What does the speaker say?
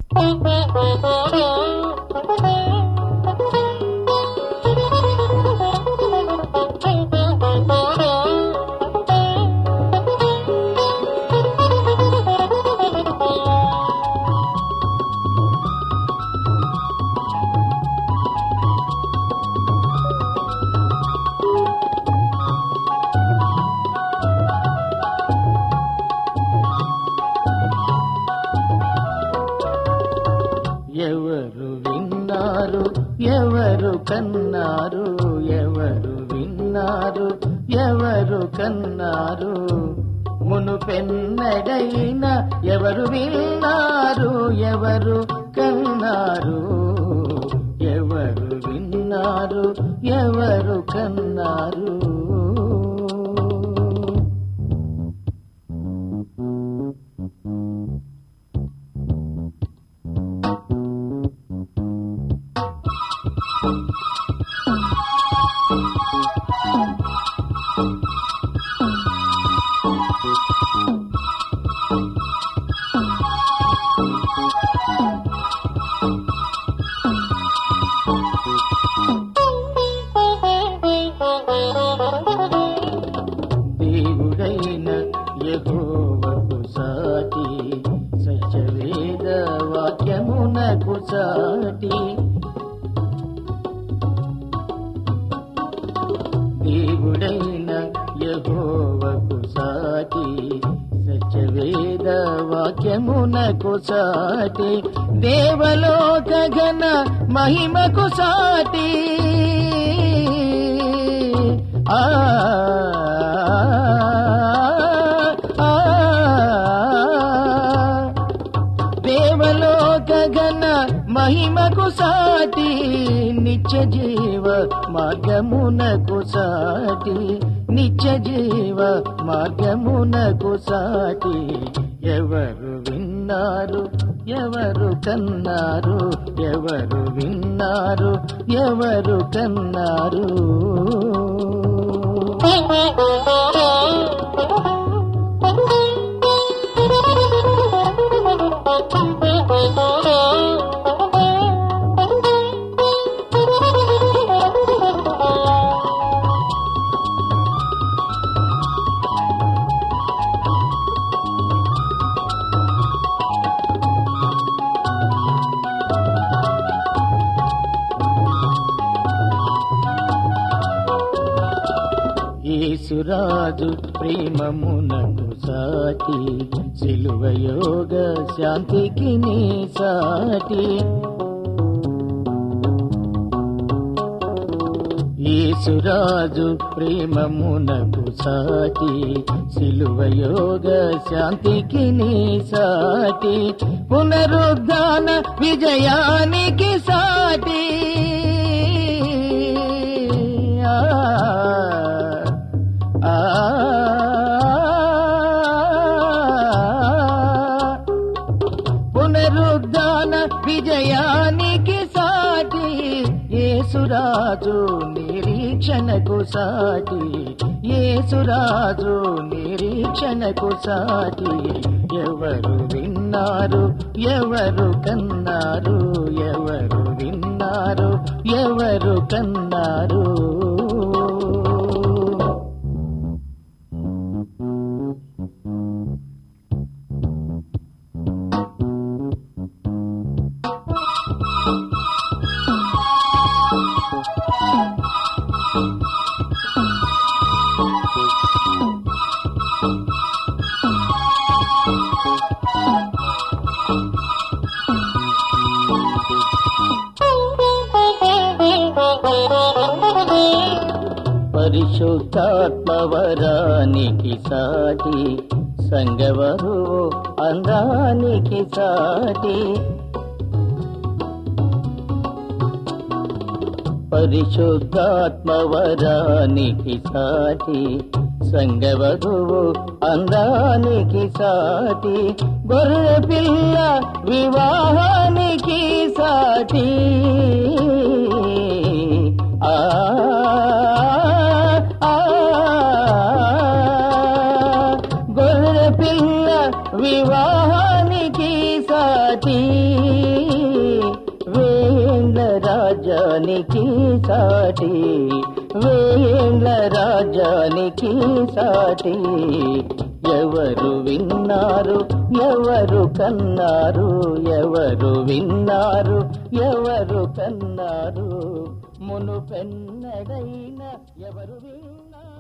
ఎవరు విన్నారు ఎవరు కన్నారు ఎవరు విన్నారు ఎవరు కన్నారు మునుపెన్నడైన ఎవరు విన్నారు ఎవరు కన్నారు ఎవరు విన్నారు ఎవరు కన్నారు దేవుడైన యెహోవకు సాటి సత్యవేద వాక్యమునకు సాటి దేవుడైన యెహోవకు సాటి సత్యవేద వాక్యమునకు సాటి దేవలోక ఘన మహిమకు సాటి ఆ ఆ, దేవలోక ఘన మహిమకు సాటి నిత్య జీవ మార్గమునకు సాటి నిత్య జీవ మార్గమునకు సాటి ఎవరు విన్నారు ఎవరు కన్నారు ఎవరు విన్నారు ఎవరు కన్నారు యేసురాజు ప్రేమమునకు సాటి సిలువ యోగ శాంతికి నీ సాటి యేసురాజు ప్రేమమునకు సాటి సిలువ యోగ శాంతికి నీ సాటి పునరుద్ధాన విజయానికి సాటి ఆ, ఆ, పునరుద్ధాన విజయానికి సాటి యేసురాజు నిరీక్షణకు సాటి యేసురాజు నిరీక్షణకు సాటి ఎవరు విన్నారు ఎవరు కన్నారు ఎవరు విన్నారు ఎవరు కన్నారు పరిశుద్ధాత్మవరానికి సాటి సంగవరు అందానికి సాటి పరిశుద్ధాత్మవరానికి సాటి సంగవధువు అందానికి సాటి గొర్రె పిల్ల వివాహానికి సాటి ఆ ఆ, గొర్రె పిల్ల వివాహానికి సాటి రాజ్యానికి సాటి వేల రాజ్యానికి సాటి ఎవరు విన్నారు ఎవరు కన్నారు ఎవరు విన్నారు ఎవరు కన్నారు మును పెన్నడైన ఎవరు విన్నారు